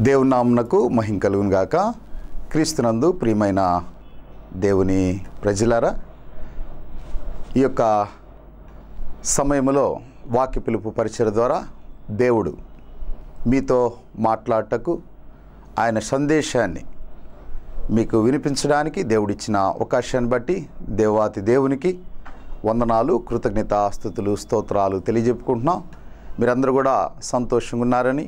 దేవుని నామునకు మహిం కలుగును గాక క్రీస్తునందు ప్రియమైన దేవుని ప్రజలారా ఈ యొక్క సమయంలో వాక్య పిలుపు పరిచయ ద్వారా దేవుడు మీతో మాట్లాడటకు ఆయన సందేశాన్ని మీకు వినిపించడానికి దేవుడిచ్చిన అవకాశాన్ని బట్టి దేవాతి దేవునికి వందనాలు కృతజ్ఞత స్థుతులు స్తోత్రాలు తెలియజెప్పుకుంటున్నాం మీరందరూ కూడా సంతోషంగా ఉన్నారని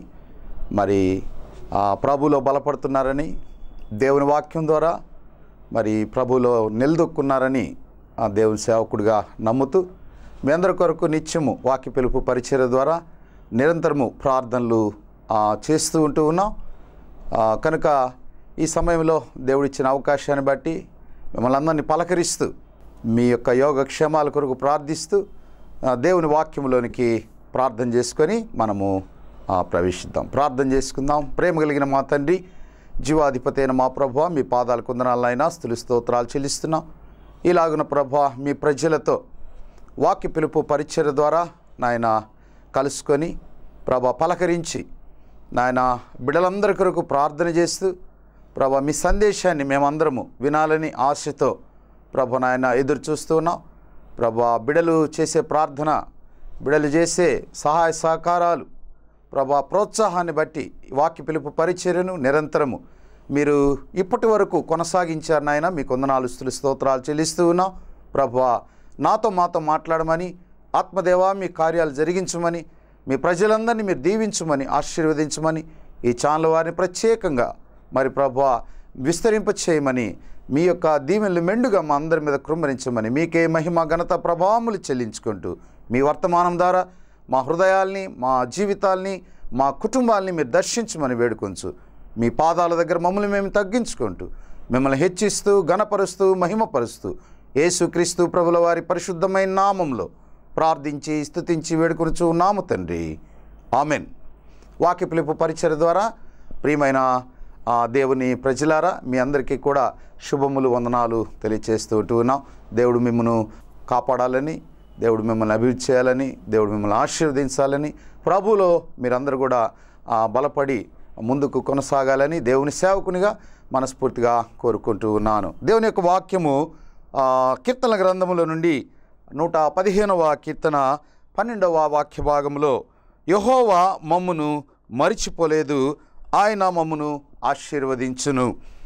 మరి ఆ, ప్రభులో బలపడుతున్నారని దేవుని వాక్యం ద్వారా మరి ప్రభులో నిలదొక్కున్నారని ఆ దేవుని సేవకుడిగా నమ్ముతూ మీ అందరి కొరకు నిత్యము వాక్య పిలుపు పరిచయ ద్వారా నిరంతరము ప్రార్థనలు ఆ, చేస్తూ ఉంటూ ఉన్నాం ఆ, కనుక ఈ సమయంలో దేవుడిచ్చిన అవకాశాన్ని బట్టి మిమ్మల్ని అందరినీ పలకరిస్తూ మీ యొక్క యోగక్షేమాల కొరకు ప్రార్థిస్తూ ఆ, దేవుని వాక్యంలోనికి ప్రార్థన చేసుకొని మనము ఆ, ప్రవేశిద్దాం ప్రార్థన చేసుకుందాం ప్రేమ కలిగిన మా తండ్రి జీవాధిపతి అయిన మా ప్రభా మీ పాదాల కుందనాలైనా స్థులు స్తోత్రాలు చెల్లిస్తున్నాం ఇలాగున ప్రభా మీ ప్రజలతో వాక్య పిలుపు పరిచయ ద్వారా నాయన కలుసుకొని ప్రభా పలకరించి నాయన బిడ్డలందరి కొరకు ప్రార్థన చేస్తూ ప్రభా మీ సందేశాన్ని మేమందరము వినాలని ఆశతో ప్రభు నాయన ఎదురు చూస్తూ ఉన్నాం ప్రభా బిడలు చేసే ప్రార్థన బిడలు చేసే సహాయ సహకారాలు ప్రభా ప్రోత్సాహాన్ని బట్టి ఈ వాక్య పిలుపు పరిచర్యను నిరంతరము మీరు ఇప్పటి వరకు కొనసాగించారు నాయన మీ కొందనాలు స్తులు స్తోత్రాలు చెల్లిస్తూ ఉన్నాం ప్రభా నాతో మాతో మాట్లాడమని ఆత్మదేవా మీ కార్యాలు జరిగించమని మీ ప్రజలందరినీ మీరు దీవించమని ఆశీర్వదించమని ఈ ఛానల్ వారిని ప్రత్యేకంగా మరి ప్రభా విస్తరింప చేయమని మీ యొక్క దీవెనలు మెండుగా మా అందరి మీద కృమ్మరించమని మీకే మహిమ ఘనత ప్రభావములు చెల్లించుకుంటూ మీ వర్తమానం ద్వారా మా హృదయాల్ని మా జీవితాల్ని మా కుటుంబాల్ని మీరు దర్శించమని వేడుకొంచు మీ పాదాల దగ్గర మమ్మల్ని మేము తగ్గించుకుంటూ మిమ్మల్ని హెచ్చిస్తూ ఘనపరుస్తూ మహిమపరుస్తూ యేసుక్రీస్తు ప్రభుల వారి పరిశుద్ధమైన నామంలో ప్రార్థించి స్తుతించి వేడుకొనుచు నాము తండ్రి ఆమెన్ వాక్య పిలుపు పరిచయ ద్వారా ప్రియమైన ఆ, దేవుని ప్రజలారా మీ అందరికీ కూడా శుభములు వందనాలు తెలియచేస్తూ ఉంటూ ఉన్నాం దేవుడు మిమ్మల్ని కాపాడాలని దేవుడు మిమ్మల్ని అభివృద్ధి చేయాలని దేవుడు మిమ్మల్ని ఆశీర్వదించాలని ప్రభులో మీరందరూ కూడా ఆ, బలపడి ముందుకు కొనసాగాలని దేవుని సేవకునిగా మనస్ఫూర్తిగా కోరుకుంటూ ఉన్నాను దేవుని యొక్క వాక్యము ఆ, కీర్తన గ్రంథములో నుండి నూట పదిహేనవ కీర్తన పన్నెండవ వాక్య భాగంలో యహోవా మమ్మును మరిచిపోలేదు ఆయన మమ్మును ఆశీర్వదించును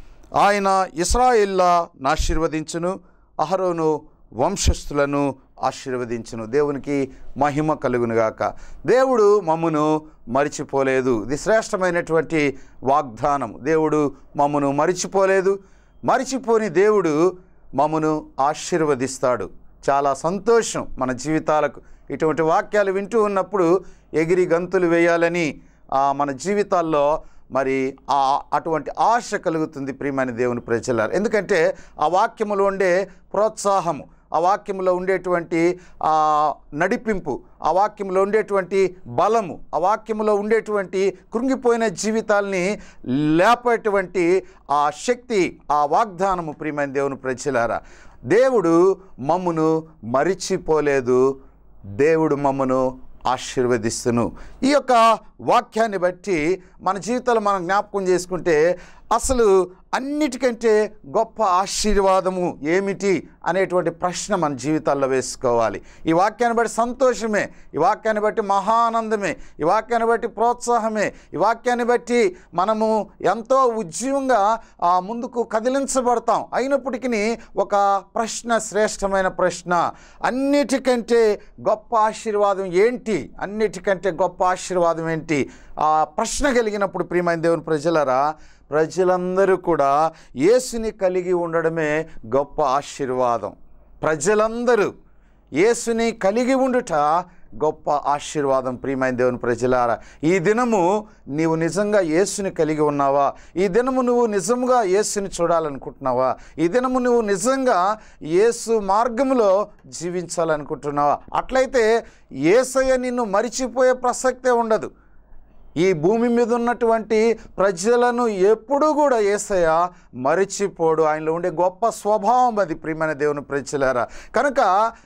ఆయన ఇస్రాయిల్లా ఆశీర్వదించును అహరోను వంశస్థులను ఆశీర్వదించును దేవునికి మహిమ కలుగునుగాక దేవుడు మమ్మును మరిచిపోలేదు ఇది శ్రేష్టమైనటువంటి వాగ్దానం దేవుడు మమ్మను మరిచిపోలేదు మరిచిపోని దేవుడు మమ్మను ఆశీర్వదిస్తాడు చాలా సంతోషం మన జీవితాలకు ఇటువంటి వాక్యాలు వింటూ ఉన్నప్పుడు ఎగిరి గంతులు వేయాలని ఆ, మన జీవితాల్లో మరి ఆ అటువంటి ఆశ కలుగుతుంది ప్రియమైన దేవుని ప్రజలారు ఎందుకంటే ఆ వాక్యములో ఉండే ప్రోత్సాహము ఆ వాక్యంలో ఉండేటువంటి ఆ నడిపింపు ఆ వాక్యంలో ఉండేటువంటి బలము ఆ వాక్యంలో ఉండేటువంటి కృంగిపోయిన జీవితాల్ని లేపేటువంటి ఆ శక్తి ఆ వాగ్దానము ప్రియమైన దేవుని ప్రజలారా దేవుడు మమ్మును మరిచిపోలేదు దేవుడు మమ్మను ఆశీర్వదిస్తును ఈ యొక్క వాక్యాన్ని బట్టి మన జీవితాలు మనం జ్ఞాపకం చేసుకుంటే అసలు అన్నిటికంటే గొప్ప ఆశీర్వాదము ఏమిటి అనేటువంటి ప్రశ్న మన జీవితాల్లో వేసుకోవాలి ఈ వాక్యాన్ని బట్టి సంతోషమే ఈ వాక్యాన్ని బట్టి మహానందమే ఈ వాక్యాన్ని బట్టి ప్రోత్సాహమే ఈ వాక్యాన్ని బట్టి మనము ఎంతో ఉద్యమంగా ఆ, ముందుకు కదిలించబడతాం అయినప్పటికీ ఒక ప్రశ్న శ్రేష్టమైన ప్రశ్న అన్నిటికంటే గొప్ప ఆశీర్వాదం ఏంటి అన్నిటికంటే గొప్ప ఆశీర్వాదం ఏంటి ఆ ప్రశ్న కలిగినప్పుడు ప్రియమైన దేవుని ప్రజలరా ప్రజలందరూ కూడా యేసుని కలిగి ఉండడమే గొప్ప ఆశీర్వాదం ప్రజలందరూ యేసుని కలిగి ఉండుట గొప్ప ఆశీర్వాదం ప్రియమైన దేవుని ప్రజలారా ఈ దినము నీవు నిజంగా యేసుని కలిగి ఉన్నావా ఈ దినము నువ్వు నిజంగా యేసుని చూడాలనుకుంటున్నావా ఈ దినము నువ్వు నిజంగా యేసు మార్గంలో జీవించాలనుకుంటున్నావా అట్లయితే యేసయ్య నిన్ను మరిచిపోయే ప్రసక్తే ఉండదు ఈ భూమి మీద ఉన్నటువంటి ప్రజలను ఎప్పుడూ కూడా ఏసయ్య మరిచిపోడు ఆయనలో ఉండే గొప్ప స్వభావం అది ప్రియమైన దేవుని ప్రజలారా కనుక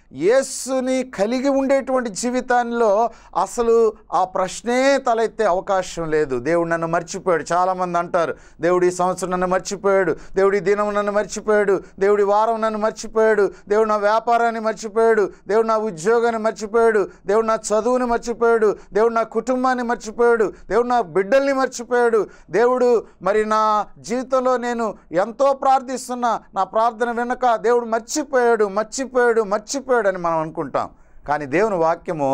యేసుని కలిగి ఉండేటువంటి జీవితాల్లో అసలు ఆ ప్రశ్నే తలెత్తే అవకాశం లేదు దేవుడు నన్ను మర్చిపోయాడు చాలామంది అంటారు దేవుడు ఈ సంవత్సరం నన్ను మర్చిపోయాడు దేవుడి దినం నన్ను మర్చిపోయాడు దేవుడి వారం నన్ను మర్చిపోయాడు దేవుడు నా వ్యాపారాన్ని మర్చిపోయాడు దేవుడు నా ఉద్యోగాన్ని మర్చిపోయాడు దేవుడు నా చదువుని మర్చిపోయాడు దేవుడు నా కుటుంబాన్ని మర్చిపోయాడు దేవుడు నా బిడ్డల్ని మర్చిపోయాడు దేవుడు మరి నా జీవితంలో నేను ఎంతో ప్రార్థిస్తున్నా నా ప్రార్థన వెనుక దేవుడు మర్చిపోయాడు మర్చిపోయాడు మర్చిపోయాడు అని మనం అనుకుంటాం కానీ దేవుని వాక్యము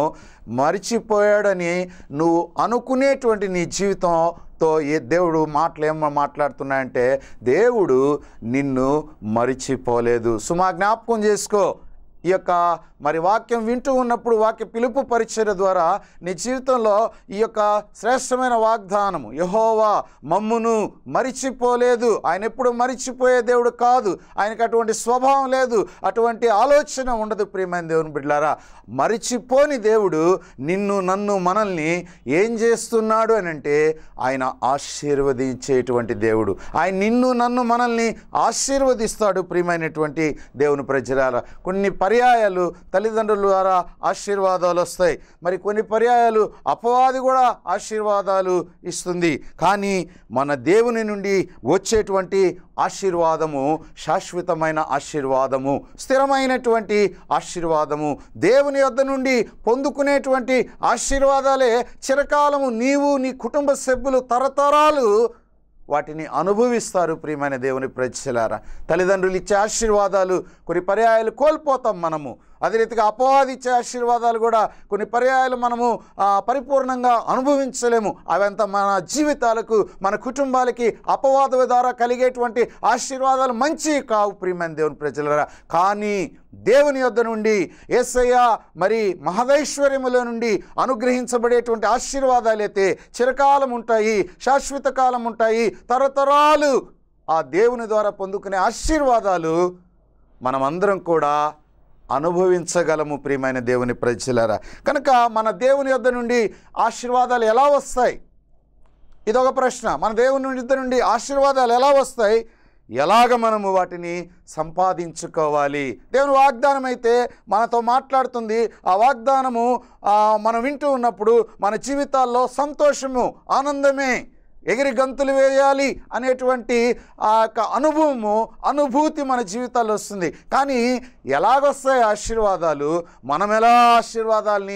మర్చిపోయాడని నువ్వు అనుకునేటువంటి నీ జీవితంతో ఏ దేవుడు మాటలు ఏమో మాట్లాడుతున్నాయంటే దేవుడు నిన్ను మరిచిపోలేదు సుమా జ్ఞాపకం చేసుకో ఈ యొక్క మరి వాక్యం వింటూ ఉన్నప్పుడు వాక్య పిలుపు పరిచయ ద్వారా నీ జీవితంలో ఈ యొక్క శ్రేష్టమైన వాగ్దానము యహోవా మమ్మును మరిచిపోలేదు ఆయన ఎప్పుడు మరిచిపోయే దేవుడు కాదు ఆయనకు అటువంటి స్వభావం లేదు అటువంటి ఆలోచన ఉండదు ప్రియమైన దేవుని బిడ్డారా మరిచిపోని దేవుడు నిన్ను నన్ను మనల్ని ఏం చేస్తున్నాడు అని అంటే ఆయన ఆశీర్వదించేటువంటి దేవుడు ఆయన నిన్ను నన్ను మనల్ని ఆశీర్వదిస్తాడు ప్రియమైనటువంటి దేవుని ప్రజలారా కొన్ని పర్యాయాలు తల్లిదండ్రుల ద్వారా ఆశీర్వాదాలు వస్తాయి మరి కొన్ని పర్యాయాలు అపవాది కూడా ఆశీర్వాదాలు ఇస్తుంది కానీ మన దేవుని నుండి వచ్చేటువంటి ఆశీర్వాదము శాశ్వతమైన ఆశీర్వాదము స్థిరమైనటువంటి ఆశీర్వాదము దేవుని వద్ద నుండి పొందుకునేటువంటి ఆశీర్వాదాలే చిరకాలము నీవు నీ కుటుంబ సభ్యులు తరతరాలు వాటిని అనుభవిస్తారు ప్రియమైన దేవుని ప్రజలారా తల్లిదండ్రులు ఇచ్చే ఆశీర్వాదాలు కొన్ని పర్యాయాలు కోల్పోతాం మనము అదే రీతిగా అపవాది ఇచ్చే ఆశీర్వాదాలు కూడా కొన్ని పర్యాయాలు మనము ఆ, పరిపూర్ణంగా అనుభవించలేము అవంతా మన జీవితాలకు మన కుటుంబాలకి అపవాద ద్వారా కలిగేటువంటి ఆశీర్వాదాలు మంచి కావు ప్రియమైన దేవుని ప్రజలరా కానీ దేవుని యొద్ద నుండి ఏసయ్య మరి మహదైశ్వర్యముల నుండి అనుగ్రహించబడేటువంటి ఆశీర్వాదాలు అయితే చిరకాలం ఉంటాయి శాశ్వత కాలం ఉంటాయి తరతరాలు ఆ దేవుని ద్వారా పొందుకునే ఆశీర్వాదాలు మనమందరం కూడా అనుభవించగలము ప్రియమైన దేవుని ప్రజలరా కనుక మన దేవుని యొద్ద నుండి ఆశీర్వాదాలు ఎలా వస్తాయి ఇదొక ప్రశ్న మన దేవుని నుండి నుండి ఆశీర్వాదాలు ఎలా వస్తాయి ఎలాగ మనము వాటిని సంపాదించుకోవాలి దేవుని వాగ్దానం అయితే మనతో మాట్లాడుతుంది ఆ వాగ్దానము ఆ, మనం వింటూ ఉన్నప్పుడు మన జీవితాల్లో సంతోషము ఆనందమే ఎగిరి గంతులు వేయాలి అనేటువంటి ఆ యొక్క అనుభవము అనుభూతి మన జీవితాల్లో వస్తుంది కానీ ఎలాగొస్తాయి ఆశీర్వాదాలు మనం ఎలా ఆశీర్వాదాల్ని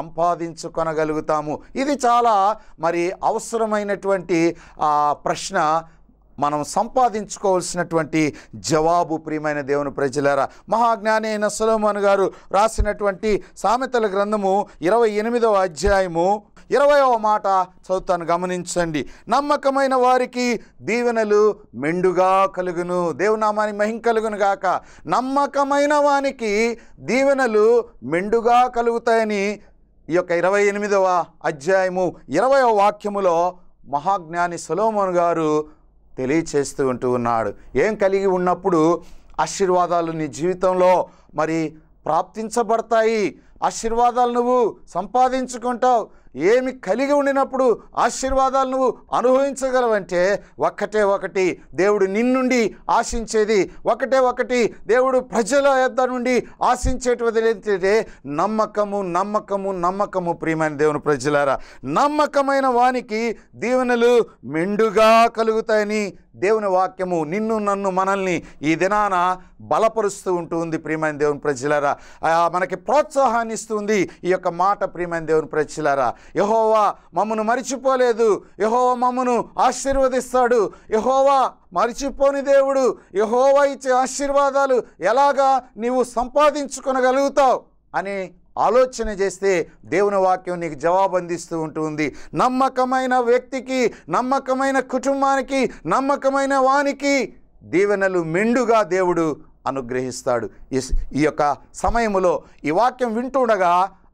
సంపాదించుకొనగలుగుతాము ఇది చాలా మరి అవసరమైనటువంటి ఆ ప్రశ్న మనం సంపాదించుకోవాల్సినటువంటి జవాబు ప్రియమైన దేవుని ప్రజలారా మహాజ్ఞాని అయిన సులోమన్ గారు రాసినటువంటి సామెతల గ్రంథము ఇరవై ఎనిమిదవ అధ్యాయము ఇరవయవ మాట చదువుతాను గమనించండి నమ్మకమైన వారికి దీవెనలు మెండుగా కలుగును దేవునామాని మహిం కలుగును గాక నమ్మకమైన వానికి దీవెనలు మెండుగా కలుగుతాయని ఈ యొక్క ఇరవై ఎనిమిదవ అధ్యాయము ఇరవయవ వాక్యములో మహాజ్ఞాని సొలోమోన్ గారు తెలియచేస్తూ ఉంటూ ఉన్నాడు ఏం కలిగి ఉన్నప్పుడు ఆశీర్వాదాలు నీ జీవితంలో మరి ప్రాప్తించబడతాయి ఆశీర్వాదాలు నువ్వు సంపాదించుకుంటావు ఏమి కలిగి ఉండినప్పుడు ఆశీర్వాదాలు నువ్వు అనుభవించగలవంటే ఒక్కటే ఒకటి దేవుడు నిన్నుండి ఆశించేది ఒకటే ఒకటి దేవుడు ప్రజల యొద్ద నుండి ఆశించేటువంటిది ఏంటంటే నమ్మకము నమ్మకము నమ్మకము ప్రియమైన దేవుని ప్రజలారా నమ్మకమైన వానికి దీవెనలు మెండుగా కలుగుతాయని దేవుని వాక్యము నిన్ను నన్ను మనల్ని ఈ దినాన బలపరుస్తూ ఉంటుంది ప్రియమైన దేవుని ప్రజలారా ఆ, మనకి ప్రోత్సాహాన్ని ఇస్తుంది ఈ యొక్క మాట ప్రియమైన దేవుని ప్రజలారా యహోవా మమ్మను మరిచిపోలేదు యహోవా మమ్మను ఆశీర్వదిస్తాడు యహోవా మరిచిపోని దేవుడు యహోవా ఇచ్చే ఆశీర్వాదాలు ఎలాగా నీవు సంపాదించుకొనగలుగుతావు అని ఆలోచన చేస్తే దేవుని వాక్యం నీకు జవాబు అందిస్తూ ఉంటుంది నమ్మకమైన వ్యక్తికి నమ్మకమైన కుటుంబానికి నమ్మకమైన వానికి దీవెనలు మెండుగా దేవుడు అనుగ్రహిస్తాడు ఈ ఈ యొక్క సమయములో ఈ వాక్యం వింటుండగా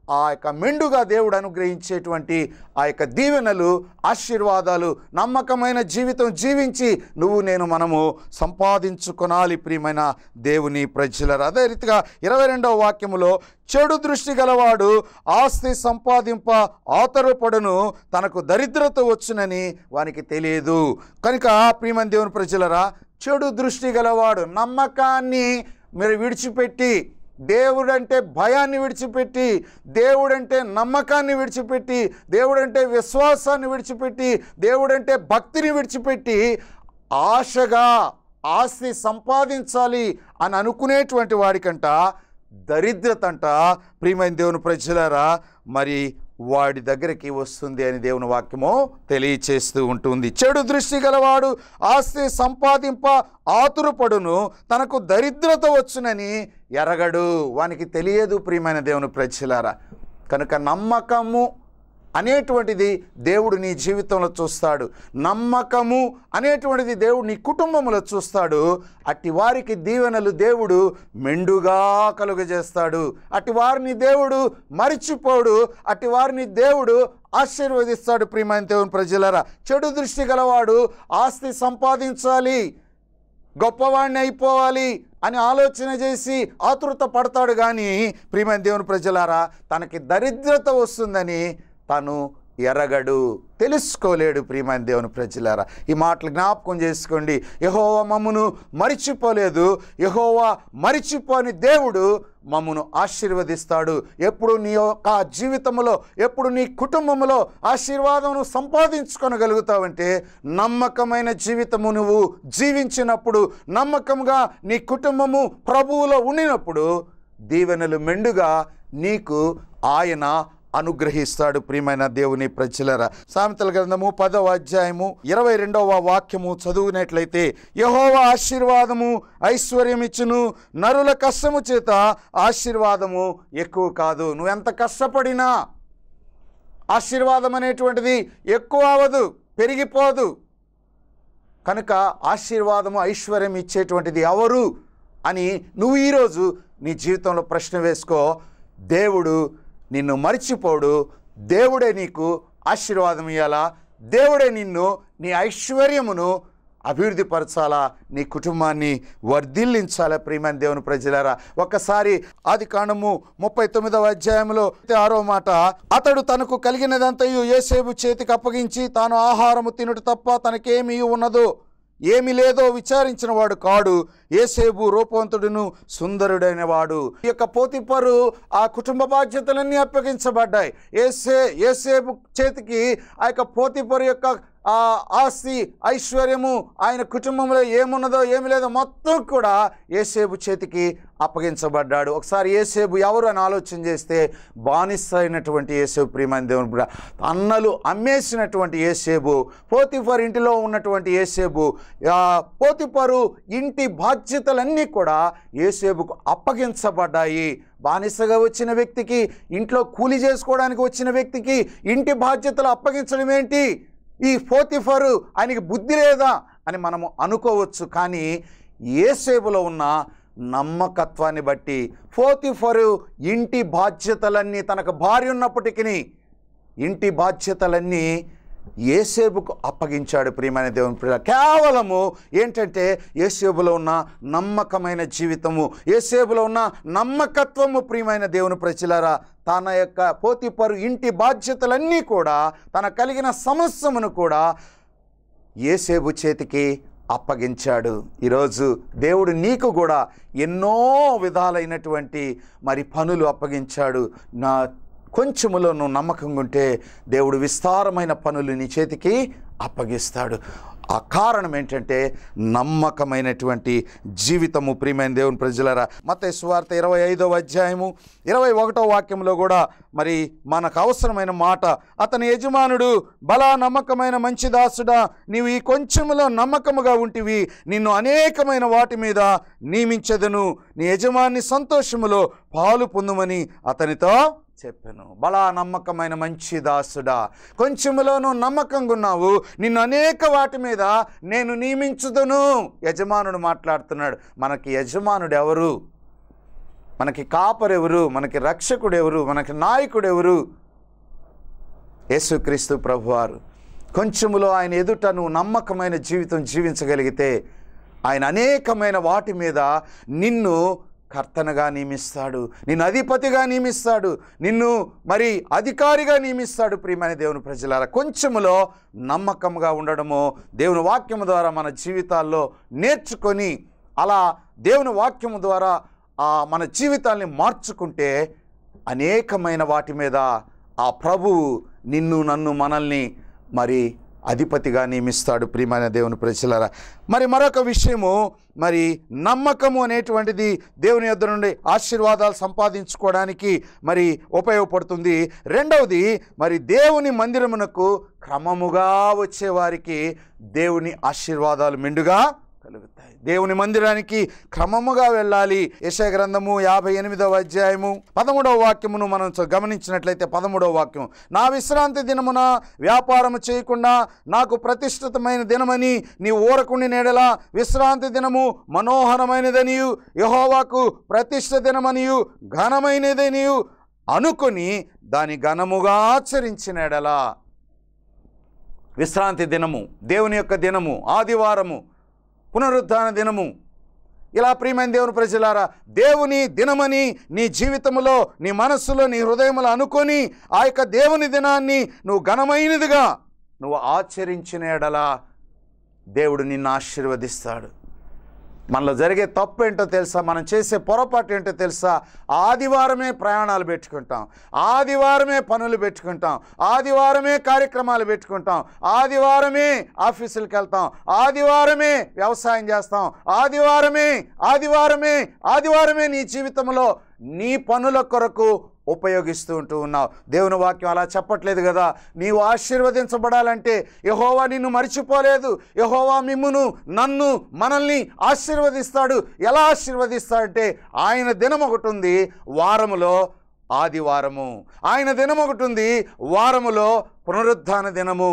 ఆ యొక్క మెండుగా దేవుడు అనుగ్రహించేటువంటి ఆ యొక్క దీవెనలు ఆశీర్వాదాలు నమ్మకమైన జీవితం జీవించి నువ్వు నేను మనము సంపాదించుకొనాలి ప్రియమైన దేవుని ప్రజలరు అదే రీతిగా ఇరవై రెండవ వాక్యములో చెడు దృష్టి గలవాడు ఆస్తి సంపాదింప ఆతరపడును తనకు దరిద్రత వచ్చునని వానికి తెలియదు కనుక ప్రియమైన దేవుని ప్రజలరా చెడు దృష్టి గలవాడు నమ్మకాన్ని మీరు విడిచిపెట్టి దేవుడంటే భయాన్ని విడిచిపెట్టి దేవుడంటే నమ్మకాన్ని విడిచిపెట్టి దేవుడంటే విశ్వాసాన్ని విడిచిపెట్టి దేవుడంటే భక్తిని విడిచిపెట్టి ఆశగా ఆస్తి సంపాదించాలి అని అనుకునేటువంటి వాడికంట దరిద్రత అంట ప్రియమైన దేవుని ప్రజలారా మరి వాడి దగ్గరికి వస్తుంది అని దేవుని వాక్యము తెలియచేస్తూ ఉంటుంది చెడు దృష్టి గలవాడు ఆస్తి సంపాదింప ఆతురపడును తనకు దరిద్రత వచ్చునని ఎరగడు వానికి తెలియదు ప్రియమైన దేవుని ప్రజలారా కనుక నమ్మకము అనేటువంటిది దేవుడు నీ జీవితంలో చూస్తాడు నమ్మకము అనేటువంటిది దేవుడు నీ కుటుంబంలో చూస్తాడు అట్టి వారికి దీవెనలు దేవుడు మెండుగా కలుగజేస్తాడు అట్టి వారిని దేవుడు మరిచిపోడు అట్టి వారిని దేవుడు ఆశీర్వదిస్తాడు ప్రియమైన దేవుని ప్రజలరా చెడు దృష్టి గలవాడు ఆస్తి సంపాదించాలి గొప్పవాడిని అయిపోవాలి అని ఆలోచన చేసి ఆతృత పడతాడు కానీ ప్రియమైన దేవుని ప్రజలారా తనకి దరిద్రత వస్తుందని తను ఎరగడు తెలుసుకోలేడు ప్రియమైన దేవుని ప్రజలారా ఈ మాటలు జ్ఞాపకం చేసుకోండి యహోవా మమ్మను మరిచిపోలేదు యహోవా మరిచిపోని దేవుడు మమ్మను ఆశీర్వదిస్తాడు ఎప్పుడు నీ యొక్క జీవితంలో ఎప్పుడు నీ కుటుంబంలో ఆశీర్వాదమును సంపాదించుకొనగలుగుతావంటే నమ్మకమైన జీవితము నువ్వు జీవించినప్పుడు నమ్మకంగా నీ కుటుంబము ప్రభువులో ఉండినప్పుడు దీవెనలు మెండుగా నీకు ఆయన అనుగ్రహిస్తాడు ప్రియమైన దేవుని ప్రజలర సామెతల గ్రంథము పదవ అధ్యాయము ఇరవై రెండవ వాక్యము చదువునట్లయితే యహోవ ఆశీర్వాదము ఐశ్వర్యం ఇచ్చును నరుల కష్టము చేత ఆశీర్వాదము ఎక్కువ కాదు నువ్వు ఎంత కష్టపడినా ఆశీర్వాదం అనేటువంటిది ఎక్కువ అవ్వదు పెరిగిపోదు కనుక ఆశీర్వాదము ఐశ్వర్యం ఇచ్చేటువంటిది ఎవరు అని నువ్వు ఈరోజు నీ జీవితంలో ప్రశ్న వేసుకో దేవుడు నిన్ను మరిచిపోడు దేవుడే నీకు ఆశీర్వాదం ఇవ్వాలా దేవుడే నిన్ను నీ ఐశ్వర్యమును అభివృద్ధి పరచాలా నీ కుటుంబాన్ని వర్ధిల్లించాలా ప్రియమైన దేవుని ప్రజలారా ఒక్కసారి ఆది కాండము ముప్పై తొమ్మిదవ అధ్యాయంలో ఆరో మాట అతడు తనకు కలిగినదంతయు ఏసేపు చేతికి అప్పగించి తాను ఆహారము తినుట తప్ప తనకేమీ ఉన్నదో ఏమి లేదో విచారించిన వాడు కాడు ఏసేబు రూపవంతుడును సుందరుడైన వాడు ఈ యొక్క పోతిపరు ఆ కుటుంబ బాధ్యతలన్నీ అప్పగించబడ్డాయి ఏసే ఏసేబు చేతికి ఆ యొక్క పోతిపరు యొక్క ఆ ఆస్తి ఐశ్వర్యము ఆయన కుటుంబంలో ఏమున్నదో ఏమి లేదో మొత్తం కూడా ఏసేబు చేతికి అప్పగించబడ్డాడు ఒకసారి ఏసేబు ఎవరు అని ఆలోచన చేస్తే బానిస అయినటువంటి ఏసేబు ప్రియమైన దేవుని బిడ్డ. అన్నలు అమ్మేసినటువంటి ఏసేబు పోతిఫర్ ఇంటిలో ఉన్నటువంటి ఏసేబు ఆ, పోతిఫరు ఇంటి బాధ్యతలన్నీ కూడా ఏసేబుకు అప్పగించబడ్డాయి బానిసగా వచ్చిన వ్యక్తికి ఇంట్లో కూలి చేసుకోవడానికి వచ్చిన వ్యక్తికి ఇంటి బాధ్యతలు అప్పగించడం ఏంటి ఈ పోతిఫరు ఆయనకి బుద్ధి లేదా అని మనము అనుకోవచ్చు కానీ ఏసేపులో ఉన్న నమ్మకత్వాన్ని బట్టి పోతిఫరు ఇంటి బాధ్యతలన్నీ తనకు భార్య ఉన్నప్పటికీ ఇంటి బాధ్యతలన్నీ ఏసేబుకు అప్పగించాడు ప్రియమైన దేవుని ప్రియ కేవలము ఏంటంటే ఏసేబులో ఉన్న నమ్మకమైన జీవితము ఏసేబులో ఉన్న నమ్మకత్వము ప్రియమైన దేవుని ప్రజలారా తన యొక్క పోతిపరు ఇంటి బాధ్యతలన్నీ కూడా తన కలిగిన సమస్యమును కూడా ఏసేబు చేతికి అప్పగించాడు ఈరోజు దేవుడు నీకు కూడా ఎన్నో విధాలైనటువంటి మరి పనులు అప్పగించాడు నా కొంచెములో నువ్వు నమ్మకంగా ఉంటే దేవుడు విస్తారమైన పనులు నీ చేతికి అప్పగిస్తాడు ఆ కారణం ఏంటంటే నమ్మకమైనటువంటి జీవితము ప్రియమైన దేవుని ప్రజలరా మత సువార్త ఇరవై ఐదవ అధ్యాయము ఇరవై ఒకటో వాక్యంలో కూడా మరి మనకు అవసరమైన మాట అతని యజమానుడు బలా నమ్మకమైన మంచి దాసుడా నీవు ఈ కొంచెములో నమ్మకముగా ఉంటివి నిన్ను అనేకమైన వాటి మీద నియమించదను నీ యజమాని సంతోషములో పాలు పొందుమని అతనితో చెప్పాను బలా నమ్మకమైన మంచి దాసుడా కొంచెములోనూ నమ్మకంగా ఉన్నావు నిన్ను అనేక వాటి మీద నేను నియమించుదును యజమానుడు మాట్లాడుతున్నాడు మనకి యజమానుడు ఎవరు మనకి కాపరెవరు మనకి రక్షకుడు ఎవరు మనకి నాయకుడు ఎవరు యేసుక్రీస్తు ప్రభువారు కొంచెములో ఆయన ఎదుట నువ్వు నమ్మకమైన జీవితం జీవించగలిగితే ఆయన అనేకమైన వాటి మీద నిన్ను కర్తనగా నియమిస్తాడు నిన్ను అధిపతిగా నియమిస్తాడు నిన్ను మరి అధికారిగా నియమిస్తాడు ప్రియమైన దేవుని ప్రజలారా కొంచెములో నమ్మకంగా ఉండడము దేవుని వాక్యము ద్వారా మన జీవితాల్లో నేర్చుకొని అలా దేవుని వాక్యము ద్వారా ఆ మన జీవితాల్ని మార్చుకుంటే అనేకమైన వాటి మీద ఆ ప్రభువు నిన్ను నన్ను మనల్ని మరి అధిపతిగా నియమిస్తాడు ప్రియమైన దేవుని ప్రజలరా మరి మరొక విషయము మరి నమ్మకము అనేటువంటిది దేవుని యొద్ద నుండి ఆశీర్వాదాలు సంపాదించుకోవడానికి మరి ఉపయోగపడుతుంది రెండవది మరి దేవుని మందిరమునకు క్రమముగా వచ్చేవారికి దేవుని ఆశీర్వాదాలు మెండుగా కలుగుతాయి దేవుని మందిరానికి క్రమముగా వెళ్ళాలి యశయ గ్రంథము యాభై ఎనిమిదవ అధ్యాయము పదమూడవ వాక్యమును మనం చ- గమనించినట్లయితే పదమూడవ వాక్యం నా విశ్రాంతి దినమున వ్యాపారము చేయకుండా నాకు ప్రతిష్ఠితమైన దినమని నీ ఊరకుండి నేడల విశ్రాంతి దినము మనోహరమైనదనియు యహోవాకు ప్రతిష్ఠ దినమనియు ఘనమైనదనియు అనుకొని దాని ఘనముగా ఆచరించిన ఎడలా విశ్రాంతి దినము దేవుని యొక్క దినము ఆదివారము పునరుద్ధాన దినము ఇలా ప్రియమైన దేవుని ప్రజలారా దేవుని దినమని నీ జీవితంలో నీ మనస్సులో నీ హృదయములో అనుకొని ఆ యొక్క దేవుని దినాన్ని నువ్వు ఘనమైనదిగా నువ్వు ఆచరించిన ఎడలా దేవుడు నిన్ను ఆశీర్వదిస్తాడు మనలో జరిగే తప్పు ఏంటో తెలుసా మనం చేసే పొరపాటు ఏంటో తెలుసా ఆదివారమే ప్రయాణాలు పెట్టుకుంటాం ఆదివారమే పనులు పెట్టుకుంటాం ఆదివారమే కార్యక్రమాలు పెట్టుకుంటాం ఆదివారమే ఆఫీసులకు వెళ్తాం ఆదివారమే వ్యవసాయం చేస్తాం ఆదివారమే ఆదివారమే ఆదివారమే నీ జీవితంలో నీ పనుల కొరకు ఉపయోగిస్తూ ఉంటూ ఉన్నావు దేవుని వాక్యం అలా చెప్పట్లేదు కదా నీవు ఆశీర్వదించబడాలంటే యహోవా నిన్ను మర్చిపోలేదు యహోవా మిమ్మును నన్ను మనల్ని ఆశీర్వదిస్తాడు ఎలా ఆశీర్వదిస్తాడంటే ఆయన దినం ఒకటి ఉంది వారములో ఆదివారము ఆయన దినం ఒకటి ఉంది వారములో పునరుద్ధాన దినము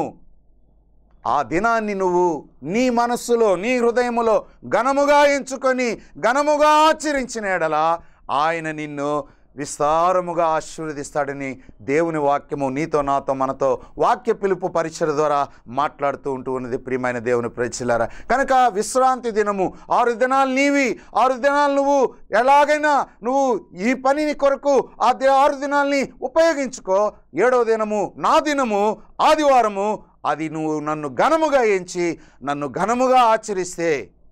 ఆ దినాన్ని నువ్వు నీ మనస్సులో నీ హృదయములో ఘనముగా ఎంచుకొని ఘనముగా ఆచరించిన ఎడల ఆయన నిన్ను విస్తారముగా ఆశీర్వదిస్తాడని దేవుని వాక్యము నీతో నాతో మనతో వాక్య పిలుపు పరిచయ ద్వారా మాట్లాడుతూ ఉంటూ ఉన్నది ప్రియమైన దేవుని ప్రజలారా కనుక విశ్రాంతి దినము ఆరు దినాలు నీవి ఆరు దినాలు నువ్వు ఎలాగైనా నువ్వు ఈ పనిని కొరకు ఆ ది- ఆరు దినాల్ని ఉపయోగించుకో ఏడవ దినము నా దినము ఆదివారము అది నువ్వు నన్ను ఘనముగా ఎంచి నన్ను ఘనముగా ఆచరిస్తే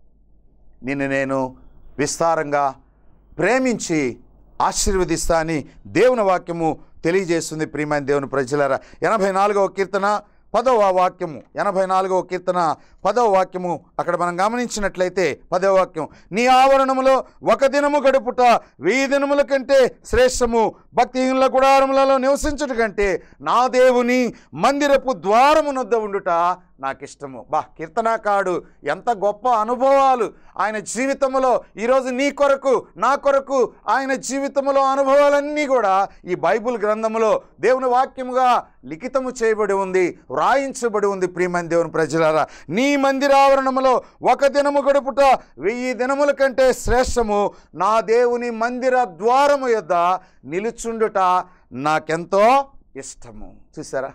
నిన్ను నేను విస్తారంగా ప్రేమించి ఆశీర్వదిస్తా అని దేవుని వాక్యము తెలియజేస్తుంది ప్రియమైన దేవుని ప్రజలరా ఎనభై నాలుగవ కీర్తన పదవ వాక్యము ఎనభై నాలుగవ కీర్తన పదవ వాక్యము అక్కడ మనం గమనించినట్లయితే పదవ వాక్యం నీ ఆవరణములో ఒక దినము గడుపుట వెయ్యి దినముల కంటే శ్రేష్టము భక్తిహీనుల గుడారములలో నివసించుట కంటే నా దేవుని మందిరపు ద్వారమునొద్ద ఉండుట నాకు ఇష్టము బా కీర్తనాకాడు ఎంత గొప్ప అనుభవాలు ఆయన జీవితంలో ఈరోజు నీ కొరకు నా కొరకు ఆయన జీవితంలో అనుభవాలన్నీ కూడా ఈ బైబిల్ గ్రంథములో దేవుని వాక్యముగా లిఖితము చేయబడి ఉంది వ్రాయించబడి ఉంది ప్రియమైన దేవుని ప్రజలారా నీ మందిరావరణములో ఒక దినము గడుపుట వెయ్యి దినముల కంటే శ్రేష్టము నా దేవుని మందిర ద్వారము యొద్ద నిలుచుండుట నాకెంతో ఇష్టము చూసారా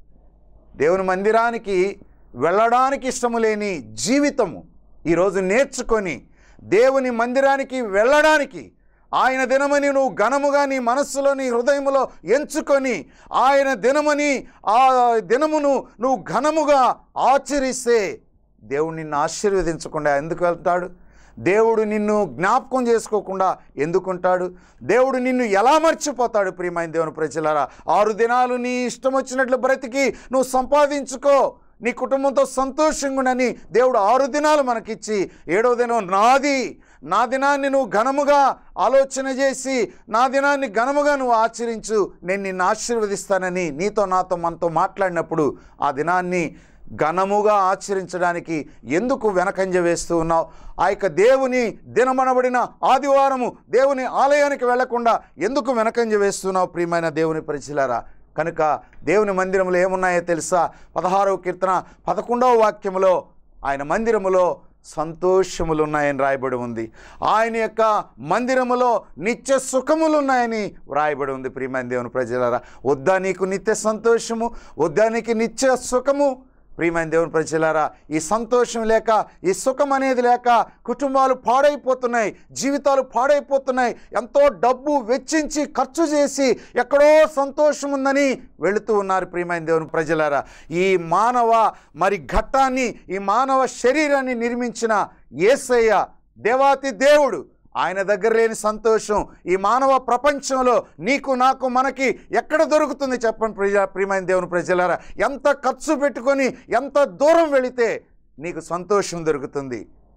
దేవుని మందిరానికి వెళ్ళడానికి ఇష్టము లేని జీవితము ఈరోజు నేర్చుకొని దేవుని మందిరానికి వెళ్ళడానికి ఆయన దినమని నువ్వు ఘనముగా నీ మనస్సులో నీ హృదయములో ఎంచుకొని ఆయన దినమని ఆ దినమును నువ్వు ఘనముగా ఆచరిస్తే దేవుడు నిన్ను ఆశీర్వదించకుండా ఎందుకు వెళ్తాడు దేవుడు నిన్ను జ్ఞాపకం చేసుకోకుండా ఎందుకుంటాడు దేవుడు నిన్ను ఎలా మర్చిపోతాడు ప్రియమైన దేవుని ప్రజలారా ఆరు దినాలు నీ ఇష్టం వచ్చినట్లు బ్రతికి నువ్వు సంపాదించుకో నీ కుటుంబంతో సంతోషంగా ఉండని దేవుడు ఆరు దినాలు మనకిచ్చి ఏడో దినం నాది నా దినాన్ని నువ్వు ఘనముగా ఆలోచన చేసి నా దినాన్ని ఘనముగా నువ్వు ఆచరించు నేను నిన్ను ఆశీర్వదిస్తానని నీతో నాతో మనతో మాట్లాడినప్పుడు ఆ దినాన్ని ఘనముగా ఆచరించడానికి ఎందుకు వెనకంజ వేస్తూ ఉన్నావు ఆ యొక్క దేవుని దినమనబడిన ఆదివారము దేవుని ఆలయానికి వెళ్లకుండా ఎందుకు వెనకంజ వేస్తున్నావు ప్రియమైన దేవుని పరిశీలారా కనుక దేవుని మందిరంలో ఏమున్నాయో తెలుసా పదహారవ కీర్తన పదకొండవ వాక్యములో ఆయన మందిరములో సంతోషములు ఉన్నాయని రాయబడి ఉంది ఆయన యొక్క మందిరములో నిత్య సుఖములు ఉన్నాయని వ్రాయబడి ఉంది ప్రియమైన దేవుని ప్రజలారా వద్దా నీకు నిత్య సంతోషము వద్దా నీకు నిత్య సుఖము ప్రియమైన దేవుని ప్రజలారా ఈ సంతోషం లేక ఈ సుఖం అనేది లేక కుటుంబాలు పాడైపోతున్నాయి జీవితాలు పాడైపోతున్నాయి ఎంతో డబ్బు వెచ్చించి ఖర్చు చేసి ఎక్కడో సంతోషం ఉందని వెళుతూ ఉన్నారు ప్రియమైన దేవుని ప్రజలారా ఈ మానవ మరి ఘట్టాన్ని ఈ మానవ శరీరాన్ని నిర్మించిన యేసయ్య దేవాతి దేవుడు ఆయన దగ్గర లేని సంతోషం ఈ మానవ ప్రపంచంలో నీకు నాకు మనకి ఎక్కడ దొరుకుతుంది చెప్పండి ప్రజ ప్రియమైన దేవుని ప్రజలారా ఎంత ఖర్చు పెట్టుకొని ఎంత దూరం వెళితే నీకు సంతోషం దొరుకుతుంది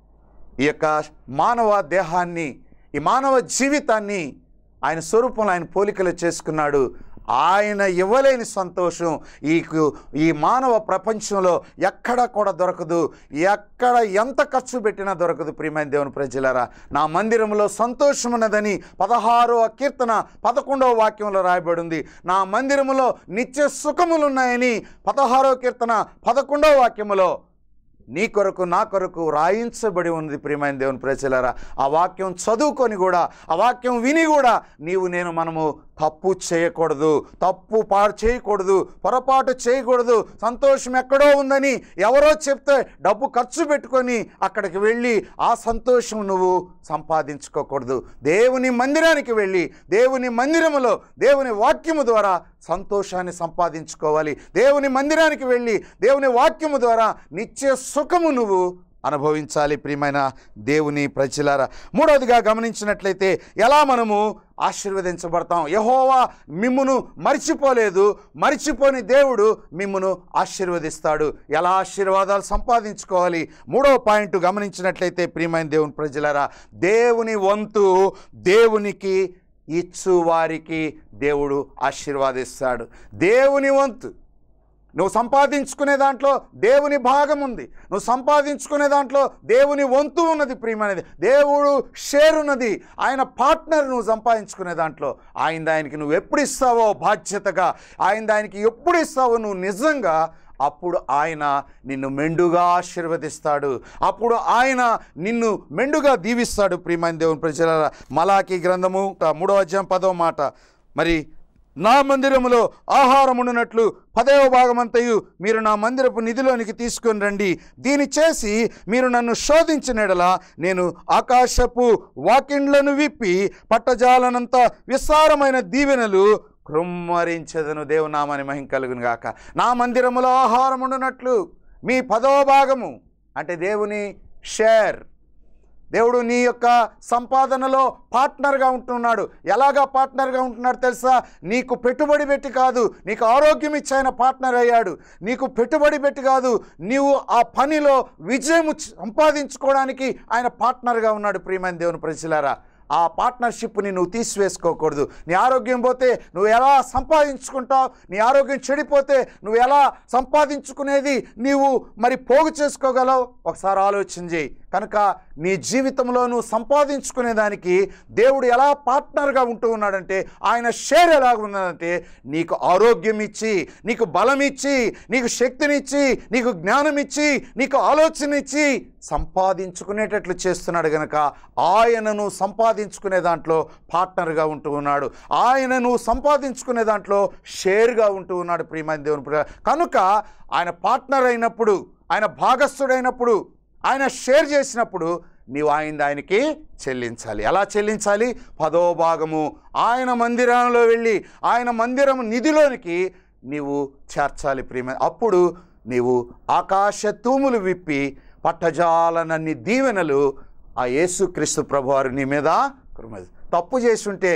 ఈ యొక్క మానవ దేహాన్ని ఈ మానవ జీవితాన్ని ఆయన స్వరూపంలో ఆయన పోలికలు చేసుకున్నాడు ఆయన ఇవ్వలేని సంతోషం ఈ కు- ఈ మానవ ప్రపంచంలో ఎక్కడ కూడా దొరకదు ఎక్కడ ఎంత ఖర్చు పెట్టినా దొరకదు ప్రియమైన దేవుని ప్రజలారా నా మందిరంలో సంతోషం ఉన్నదని పదహారవ కీర్తన పదకొండవ వాక్యంలో రాయబడి ఉంది నా మందిరములో నిత్య సుఖములున్నాయని పదహారవ కీర్తన పదకొండవ వాక్యములో నీ కొరకు నా కొరకు రాయించబడి ఉంది ప్రియమైన దేవుని ప్రజలారా ఆ వాక్యం చదువుకొని కూడా ఆ వాక్యం విని కూడా నీవు నేను మనము తప్పు చేయకూడదు తప్పు పాడు చేయకూడదు పొరపాటు చేయకూడదు సంతోషం ఎక్కడో ఉందని ఎవరో చెప్తే డబ్బు ఖర్చు పెట్టుకొని అక్కడికి వెళ్ళి ఆ సంతోషం నువ్వు సంపాదించుకోకూడదు దేవుని మందిరానికి వెళ్ళి దేవుని మందిరములో దేవుని వాక్యము ద్వారా సంతోషాన్ని సంపాదించుకోవాలి దేవుని మందిరానికి వెళ్ళి దేవుని వాక్యము ద్వారా నిత్య సుఖము నువ్వు అనుభవించాలి ప్రియమైన దేవుని ప్రజలారా మూడవదిగా గమనించినట్లయితే ఎలా మనము ఆశీర్వదించబడతాం యహోవా మిమ్మును మర్చిపోలేదు మర్చిపోని దేవుడు మిమ్మును ఆశీర్వదిస్తాడు ఎలా ఆశీర్వాదాలు సంపాదించుకోవాలి మూడవ పాయింట్ గమనించినట్లయితే ప్రియమైన దేవుని ప్రజలారా దేవుని వంతు దేవునికి ఇచ్చు వారికి దేవుడు ఆశీర్వాదిస్తాడు దేవుని వంతు నువ్వు సంపాదించుకునే దాంట్లో దేవుని భాగం ఉంది నువ్వు సంపాదించుకునే దాంట్లో దేవుని వంతు ఉన్నది ప్రియమైనది దేవుడు షేర్ ఉన్నది ఆయన పార్ట్నర్ నువ్వు సంపాదించుకునే దాంట్లో ఆయన ఆయనకి నువ్వు ఎప్పుడు ఇస్తావో బాధ్యతగా ఆయన ఆయనకి ఎప్పుడు ఇస్తావో నువ్వు నిజంగా అప్పుడు ఆయన నిన్ను మెండుగా ఆశీర్వదిస్తాడు అప్పుడు ఆయన నిన్ను మెండుగా దీవిస్తాడు ప్రియమైన దేవుని ప్రజల మలాకి గ్రంథము మూడవ అధ్యాయం పదవ మాట మరి నా మందిరములో ఆహారముండునట్లు పదవ భాగమంతయు మీరు నా మందిరపు నిధిలోనికి తీసుకొని రండి దీని చేసి మీరు నన్ను శోధించినడలా నేను ఆకాశపు వాకిండ్లను విప్పి పట్టజాలనంత విస్తారమైన దీవెనలు కృమ్మరించదను దేవునామని మహిం కలుగును గాక నా మందిరములో ఆహారం ఉండునట్లు మీ పదవ భాగము అంటే దేవుని షేర్ దేవుడు నీ యొక్క సంపాదనలో పార్ట్నర్గా ఉంటున్నాడు ఎలాగా పార్ట్నర్గా ఉంటున్నాడు తెలుసా నీకు పెట్టుబడి పెట్టి కాదు నీకు ఆరోగ్యం ఇచ్చి ఆయన పార్ట్నర్ అయ్యాడు నీకు పెట్టుబడి పెట్టి కాదు నీవు ఆ పనిలో విజయం సంపాదించుకోవడానికి ఆయన పార్ట్నర్గా ఉన్నాడు ప్రియమైన దేవుని ప్రజలారా ఆ పార్ట్నర్షిప్ని నువ్వు తీసివేసుకోకూడదు నీ ఆరోగ్యం పోతే నువ్వు ఎలా సంపాదించుకుంటావు నీ ఆరోగ్యం చెడిపోతే నువ్వు ఎలా సంపాదించుకునేది నీవు మరి పోగు చేసుకోగలవు ఒకసారి ఆలోచన చేయి కనుక నీ జీవితంలో నువ్వు సంపాదించుకునే దానికి దేవుడు ఎలా పార్ట్నర్గా ఉంటూ ఉన్నాడంటే ఆయన షేర్ ఎలా ఉన్నదంటే నీకు ఆరోగ్యం ఇచ్చి నీకు బలం ఇచ్చి నీకు శక్తినిచ్చి నీకు జ్ఞానం ఇచ్చి నీకు ఆలోచన ఇచ్చి సంపాదించుకునేటట్లు చేస్తున్నాడు గనక ఆయనను సంపాదించుకునే దాంట్లో పార్ట్నర్గా ఉంటూ ఉన్నాడు ఆయనను సంపాదించుకునే దాంట్లో షేర్గా ఉంటూ ఉన్నాడు ప్రియమైన దేవుని ప్రియ- కనుక ఆయన పార్ట్నర్ అయినప్పుడు ఆయన భాగస్థుడైనప్పుడు ఆయన షేర్ చేసినప్పుడు నీవు ఆయన ఆయనకి చెల్లించాలి ఎలా చెల్లించాలి పదో భాగము ఆయన మందిరంలో వెళ్ళి ఆయన మందిరం నిధిలోనికి నీవు చేర్చాలి ప్రియమ అప్పుడు నీవు ఆకాశ తూములు విప్పి పట్టజాలనన్ని దీవెనలు ఆ యేసుక్రీస్తు ప్రభువారు నీ మీద కురుమది తప్పు చేసి ఉంటే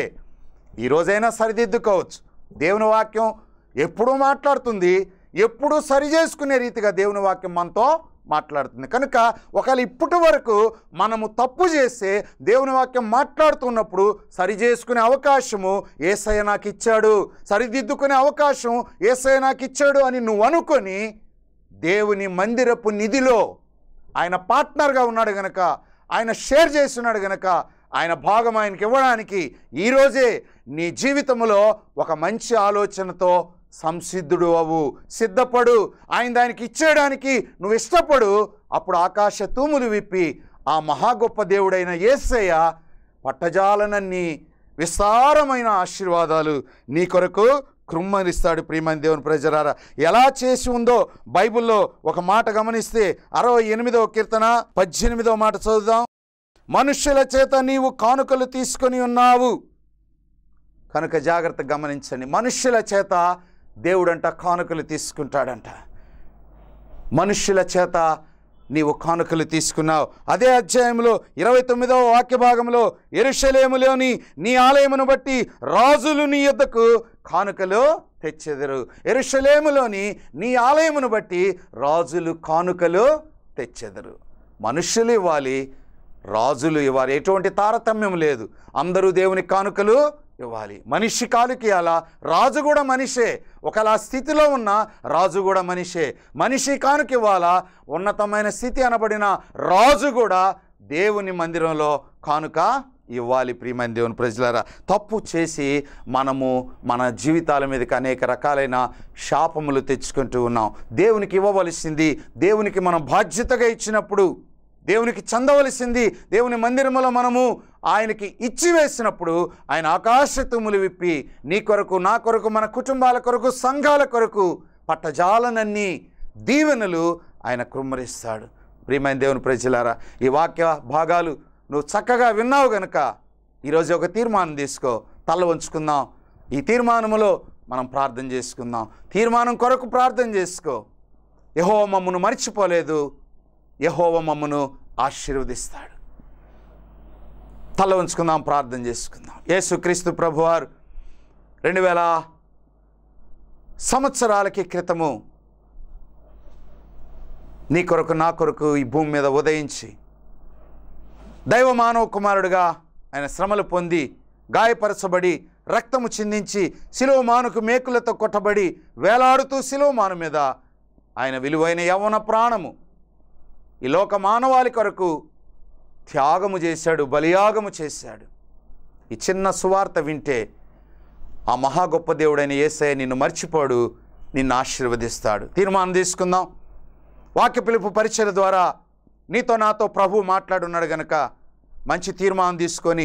ఈ రోజైనా సరిదిద్దుకోవచ్చు దేవుని వాక్యం ఎప్పుడూ మాట్లాడుతుంది ఎప్పుడూ సరి చేసుకునే రీతిగా దేవుని వాక్యం మనతో మాట్లాడుతుంది కనుక ఒకవేళ ఇప్పటి వరకు మనము తప్పు చేస్తే దేవుని వాక్యం మాట్లాడుతున్నప్పుడు సరి చేసుకునే అవకాశము ఏసయ్య నాకు ఇచ్చాడు సరిదిద్దుకునే అవకాశం ఏసయ్య నాకు ఇచ్చాడు అని నువ్వు అనుకొని దేవుని మందిరపు నిధిలో ఆయన పార్ట్నర్గా ఉన్నాడు గనక ఆయన షేర్ చేస్తున్నాడు గనక ఆయన భాగం ఆయనకి ఇవ్వడానికి ఈరోజే నీ జీవితంలో ఒక మంచి ఆలోచనతో సంసిద్ధుడు అవు సిద్ధపడు ఆయన దానికి ఇచ్చేయడానికి నువ్వు ఇష్టపడు అప్పుడు ఆకాశ తూములు విప్పి ఆ మహా గొప్ప దేవుడైన యేసయ్య పట్టజాలనన్ని విస్తారమైన ఆశీర్వాదాలు నీ కొరకు కృమ్మరిస్తాడు ప్రియమైన దేవుని ప్రజలారా ఎలా చేసి ఉందో బైబిల్లో ఒక మాట గమనిస్తే అరవై ఎనిమిదవ కీర్తన పద్దెనిమిదవ మాట చదువుదాం మనుష్యుల చేత నీవు కానుకలు తీసుకొని ఉన్నావు కనుక జాగ్రత్త గమనించండి మనుష్యుల చేత దేవుడంట కానుకలు తీసుకుంటాడంట మనుష్యుల చేత నీవు కానుకలు తీసుకున్నావు అదే అధ్యాయంలో ఇరవై తొమ్మిదవ వాక్య భాగంలో ఎరుషలేములోని నీ ఆలయమును బట్టి రాజులు నీ యొద్దకు కానుకలు తెచ్చెదరు ఎరుషలేములోని నీ ఆలయమును బట్టి రాజులు కానుకలు తెచ్చెదరు మనుష్యులు ఇవ్వాలి రాజులు ఇవ్వాలి ఎటువంటి తారతమ్యం లేదు అందరూ దేవుని కానుకలు ఇవ్వాలి మనిషి కాలుకి అలా రాజు కూడా మనిషే ఒకలా స్థితిలో ఉన్న రాజు కూడా మనిషే మనిషి కానుక ఇవ్వాలా ఉన్నతమైన స్థితి అనబడిన రాజు కూడా దేవుని మందిరంలో కానుక ఇవ్వాలి ప్రియమైన దేవుని ప్రజలారా తప్పు చేసి మనము మన జీవితాల మీదకి అనేక రకాలైన శాపములు తెచ్చుకుంటూ ఉన్నాం దేవునికి ఇవ్వవలసింది దేవునికి మనం బాధ్యతగా ఇచ్చినప్పుడు దేవునికి చెందవలసింది దేవుని మందిరములో మనము ఆయనకి ఇచ్చి వేసినప్పుడు ఆయన ఆకాశతుములు విప్పి నీ కొరకు నా కొరకు మన కుటుంబాల కొరకు సంఘాల కొరకు పట్టజాలనన్ని దీవెనలు ఆయన కృమ్మరిస్తాడు ప్రియమైన దేవుని ప్రజలారా ఈ వాక్య భాగాలు నువ్వు చక్కగా విన్నావు గనుక ఈరోజు ఒక తీర్మానం తీసుకో తల ఉంచుకుందాం ఈ తీర్మానములో మనం ప్రార్థన చేసుకుందాం తీర్మానం కొరకు ప్రార్థన చేసుకో యహో మమ్మను మర్చిపోలేదు యహోవ మమ్మను ఆశీర్వదిస్తాడు తల ఉంచుకుందాం ప్రార్థన చేసుకుందాం యేసుక్రీస్తు ప్రభువారు రెండు వేల సంవత్సరాలకి క్రితము నీ కొరకు నా కొరకు ఈ భూమి మీద ఉదయించి దైవ మానవ కుమారుడుగా ఆయన శ్రమలు పొంది గాయపరచబడి రక్తము చిందించి శిలువ మానుకు మేకులతో కొట్టబడి వేలాడుతూ శిలువ మాను మీద ఆయన విలువైన యవ్వన ప్రాణము ఈ లోక మానవాళి కొరకు త్యాగము చేశాడు బలియాగము చేశాడు ఈ చిన్న సువార్త వింటే ఆ మహా గొప్ప దేవుడైన యేసయ్య నిన్ను మర్చిపోడు నిన్ను ఆశీర్వదిస్తాడు తీర్మానం తీసుకుందాం వాక్య పిలుపు పరిచయ ద్వారా నీతో నాతో ప్రభు మాట్లాడున్నాడు గనక మంచి తీర్మానం తీసుకొని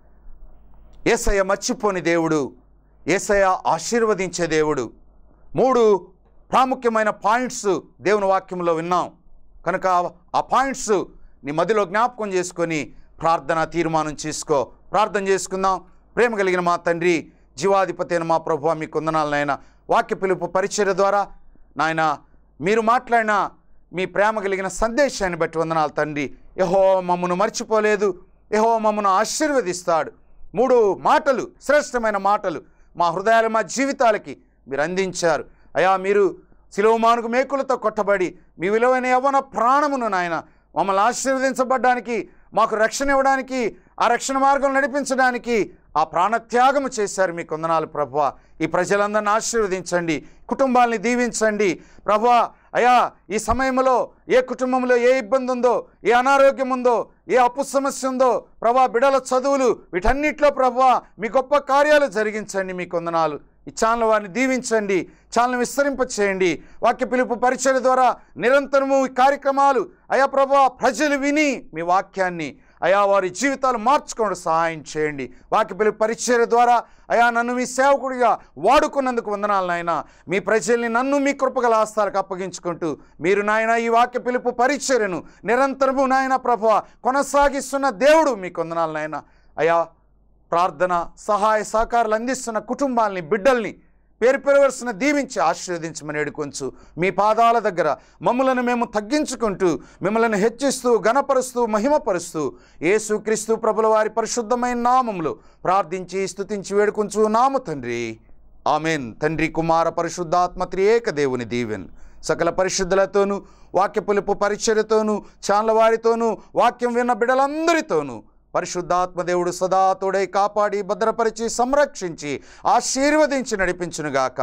ఏసయ్య మర్చిపోని దేవుడు ఏసయ్య ఆశీర్వదించే దేవుడు మూడు ప్రాముఖ్యమైన పాయింట్స్ దేవుని వాక్యంలో విన్నాం కనుక ఆ పాయింట్స్ నీ మదిలో జ్ఞాపకం చేసుకొని ప్రార్థన తీర్మానం చేసుకో ప్రార్థన చేసుకుందాం ప్రేమ కలిగిన మా తండ్రి జీవాధిపతి అయిన మా ప్రభు మీ కొందనాలు నాయన వాక్య పిలుపు పరిచయ ద్వారా నాయన మీరు మాట్లాడిన మీ ప్రేమ కలిగిన సందేశాన్ని బట్టి వందనాలు తండ్రి యహో మమ్మను మర్చిపోలేదు యహో మమ్మను ఆశీర్వదిస్తాడు మూడు మాటలు శ్రేష్టమైన మాటలు మా హృదయాలు మా జీవితాలకి మీరు అందించారు అయా మీరు శిలువమానుకు మేకులతో కొట్టబడి మీ విలువైన యవ్వన ప్రాణమును నాయన మమ్మల్ని ఆశీర్వదించబడ్డానికి మాకు రక్షణ ఇవ్వడానికి ఆ రక్షణ మార్గం నడిపించడానికి ఆ ప్రాణత్యాగము చేశారు మీ కొందనాలు ప్రభు ఈ ప్రజలందరిని ఆశీర్వదించండి కుటుంబాలని దీవించండి ప్రభు అయా ఈ సమయంలో ఏ కుటుంబంలో ఏ ఇబ్బంది ఉందో ఏ అనారోగ్యం ఉందో ఏ అప్పు సమస్య ఉందో ప్రభా బిడల చదువులు వీటన్నిటిలో ప్రభా మీ గొప్ప కార్యాలు జరిగించండి మీ కొందనాలు ఈ ఛానల్ వారిని దీవించండి ఛానల్ విస్తరింప చేయండి వాక్య పిలుపు పరిచయ ద్వారా నిరంతరము ఈ కార్యక్రమాలు అయా ప్రభా ప్రజలు విని మీ వాక్యాన్ని అయా వారి జీవితాలు మార్చుకోవడం సహాయం చేయండి వాక్య పిలుపు పరిచయ ద్వారా అయా నన్ను మీ సేవకుడిగా వాడుకున్నందుకు వందనాలు నాయన మీ ప్రజల్ని నన్ను మీ కృపగల ఆస్తాలకు అప్పగించుకుంటూ మీరు నాయన ఈ వాక్య పిలుపు పరిచర్యను నిరంతరము నాయన ప్రభు కొనసాగిస్తున్న దేవుడు మీ కొందనాలు నాయన అయా ప్రార్థన సహాయ సహకారాలు అందిస్తున్న కుటుంబాలని బిడ్డల్ని పేరు పెరవలసిన దీవించి ఆశీర్వదించమని ఏడుకొంచు మీ పాదాల దగ్గర మమ్మలను మేము తగ్గించుకుంటూ మిమ్మల్ని హెచ్చిస్తూ గణపరుస్తూ మహిమపరుస్తూ యేసుక్రీస్తు ప్రభుల వారి పరిశుద్ధమైన నామములు ప్రార్థించి స్తుతించి వేడుకొంచు నాము తండ్రి ఆమెన్ తండ్రి కుమార పరిశుద్ధాత్మ త్రియేక దేవుని దీవెన్ సకల పరిశుద్ధులతోనూ వాక్య పులుపు పరిచర్యతోనూ చాన్ల వారితోనూ వాక్యం విన్న బిడ్డలందరితోనూ పరిశుద్ధాత్మ దేవుడు సదా తోడై కాపాడి భద్రపరిచి సంరక్షించి ఆశీర్వదించి నడిపించునుగాక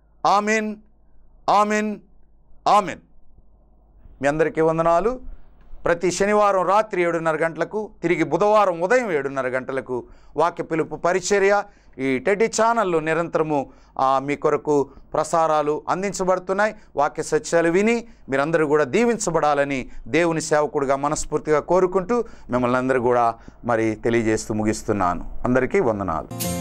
ఆమెన్ ఆమెన్ ఆమెన్ మీ అందరికీ వందనాలు ప్రతి శనివారం రాత్రి ఏడున్నర గంటలకు తిరిగి బుధవారం ఉదయం ఏడున్నర గంటలకు వాక్య పిలుపు పరిచర్య ఈ టెడ్డి ఛానల్లో నిరంతరము ఆ, మీ కొరకు ప్రసారాలు అందించబడుతున్నాయి వాక్య సత్యాలు విని మీరందరూ కూడా దీవించబడాలని దేవుని సేవకుడిగా మనస్ఫూర్తిగా కోరుకుంటూ మిమ్మల్ని అందరూ కూడా మరి తెలియజేస్తూ ముగిస్తున్నాను అందరికీ వందనాలు